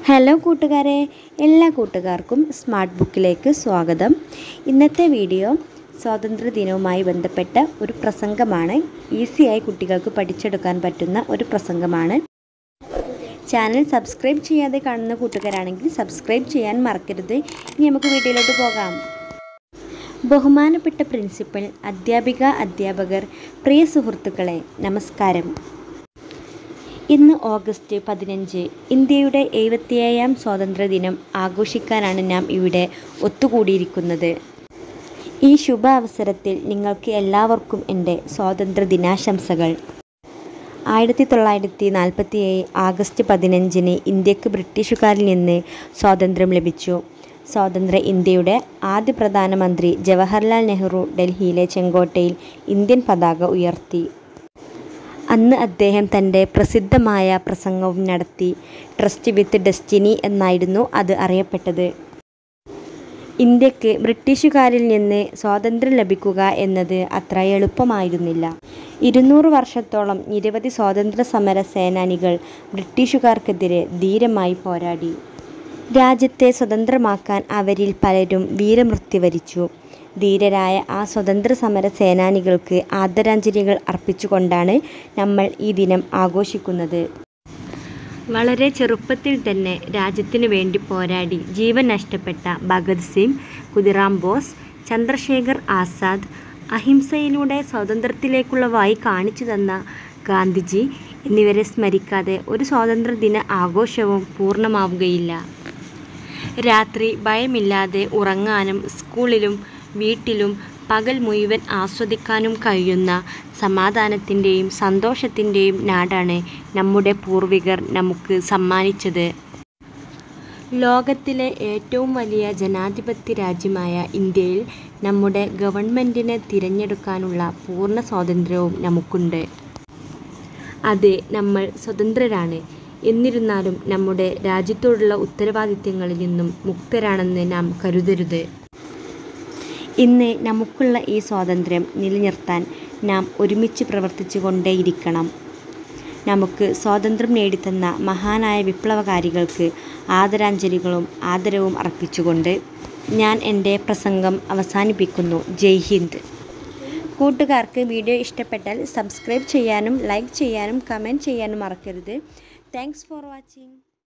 hello കൂട്ടുകാരെ എല്ലാ കൂട്ടുകാർക്കും സ്മാർട്ട് ബുക്കിലേക്ക് സ്വാഗതം ഇന്നത്തെ വീഡിയോ സ്വാതന്ത്ര്യ ദിനവുമായി ബന്ധപ്പെട്ട ഒരു പ്രസംഗമാണ് ഈസിയായി കുട്ടികൾക്ക് പഠിച്ചെടുക്കാൻ പറ്റുന്ന ഒരു പ്രസംഗമാണ് ചാനൽ സബ്സ്ക്രൈബ് ചെയ്യാതെ കാണുന്ന കൂട്ടുകാരാണെങ്കിൽ സബ്സ്ക്രൈബ് ചെയ്യാൻ മറക്കരുത് ഇനി നമുക്ക് വീഡിയോയിലോട്ട് പോകാം ബഹുമാനപ്പെട്ട പ്രിൻസിപ്പൽ അധ്യാപിക അധ്യാപകർ പ്രിയ സുഹൃത്തുക്കളെ നമസ്കാരം ഇന്ന് ഓഗസ്റ്റ് പതിനഞ്ച് ഇന്ത്യയുടെ എഴുപത്തിയേഴാം സ്വാതന്ത്ര്യദിനം ആഘോഷിക്കാനാണ് നാം ഇവിടെ ഒത്തുകൂടിയിരിക്കുന്നത് ഈ ശുഭ അവസരത്തിൽ നിങ്ങൾക്ക് എല്ലാവർക്കും എൻ്റെ സ്വാതന്ത്ര്യ ദിനാശംസകൾ ആയിരത്തി തൊള്ളായിരത്തി നാൽപ്പത്തി ഏഴ് ആഗസ്റ്റ് പതിനഞ്ചിന് ഇന്ത്യക്ക് ബ്രിട്ടീഷുകാരിൽ നിന്ന് സ്വാതന്ത്ര്യം ലഭിച്ചു സ്വാതന്ത്ര്യ ഇന്ത്യയുടെ ആദ്യ പ്രധാനമന്ത്രി ജവഹർലാൽ നെഹ്റു ഡൽഹിയിലെ ചെങ്കോട്ടയിൽ ഇന്ത്യൻ പതാക ഉയർത്തി അന്ന് അദ്ദേഹം തൻ്റെ പ്രസിദ്ധമായ പ്രസംഗവും നടത്തി ട്രസ്റ്റ് വിത്ത് ഡെസ്റ്റിനി എന്നായിരുന്നു അത് അറിയപ്പെട്ടത് ഇന്ത്യക്ക് ബ്രിട്ടീഷുകാരിൽ നിന്ന് സ്വാതന്ത്ര്യം ലഭിക്കുക എന്നത് അത്ര എളുപ്പമായിരുന്നില്ല ഇരുന്നൂറ് വർഷത്തോളം നിരവധി സ്വാതന്ത്ര്യ സമര സേനാനികൾ ബ്രിട്ടീഷുകാർക്കെതിരെ ധീരമായി പോരാടി രാജ്യത്തെ സ്വതന്ത്രമാക്കാൻ അവരിൽ പലരും വീരമൃത്യു വരിച്ചു ധീരരായ ആ സ്വതന്ത്ര സമര സേനാനികൾക്ക് ആദരാഞ്ജലികൾ അർപ്പിച്ചുകൊണ്ടാണ് നമ്മൾ ഈ ദിനം ആഘോഷിക്കുന്നത് വളരെ ചെറുപ്പത്തിൽ തന്നെ രാജ്യത്തിനു വേണ്ടി പോരാടി ജീവൻ നഷ്ടപ്പെട്ട ഭഗത് സിംഗ് കുതിറാം ബോസ് ചന്ദ്രശേഖർ ആസാദ് അഹിംസയിലൂടെ സ്വാതന്ത്ര്യത്തിലേക്കുള്ള വഴി കാണിച്ചു തന്ന ഗാന്ധിജി എന്നിവരെ സ്മരിക്കാതെ ഒരു സ്വാതന്ത്ര്യദിന ആഘോഷവും പൂർണ്ണമാവുകയില്ല രാത്രി ഭയമില്ലാതെ ഉറങ്ങാനും സ്കൂളിലും വീട്ടിലും പകൽ മുഴുവൻ ആസ്വദിക്കാനും കഴിയുന്ന സമാധാനത്തിൻ്റെയും സന്തോഷത്തിൻ്റെയും നാടാണ് നമ്മുടെ പൂർവികർ നമുക്ക് സമ്മാനിച്ചത് ലോകത്തിലെ ഏറ്റവും വലിയ ജനാധിപത്യ രാജ്യമായ ഇന്ത്യയിൽ നമ്മുടെ ഗവൺമെൻറ്റിനെ തിരഞ്ഞെടുക്കാനുള്ള പൂർണ്ണ സ്വാതന്ത്ര്യവും നമുക്കുണ്ട് അതെ നമ്മൾ സ്വതന്ത്രരാണ് എന്നിരുന്നാലും നമ്മുടെ രാജ്യത്തോടുള്ള ഉത്തരവാദിത്തങ്ങളിൽ നിന്നും മുക്തരാണെന്ന് നാം കരുതരുത് ഇന്ന് നമുക്കുള്ള ഈ സ്വാതന്ത്ര്യം നിലനിർത്താൻ നാം ഒരുമിച്ച് പ്രവർത്തിച്ചു കൊണ്ടേയിരിക്കണം നമുക്ക് സ്വാതന്ത്ര്യം നേടിത്തന്ന മഹാനായ വിപ്ലവകാരികൾക്ക് ആദരാഞ്ജലികളും ആദരവും അർപ്പിച്ചുകൊണ്ട് ഞാൻ എൻ്റെ പ്രസംഗം അവസാനിപ്പിക്കുന്നു ജയ് ഹിന്ദ് കൂട്ടുകാർക്ക് വീഡിയോ ഇഷ്ടപ്പെട്ടാൽ സബ്സ്ക്രൈബ് ചെയ്യാനും ലൈക്ക് ചെയ്യാനും കമൻറ്റ് ചെയ്യാനും മറക്കരുത് താങ്ക്സ് ഫോർ വാച്ചിങ്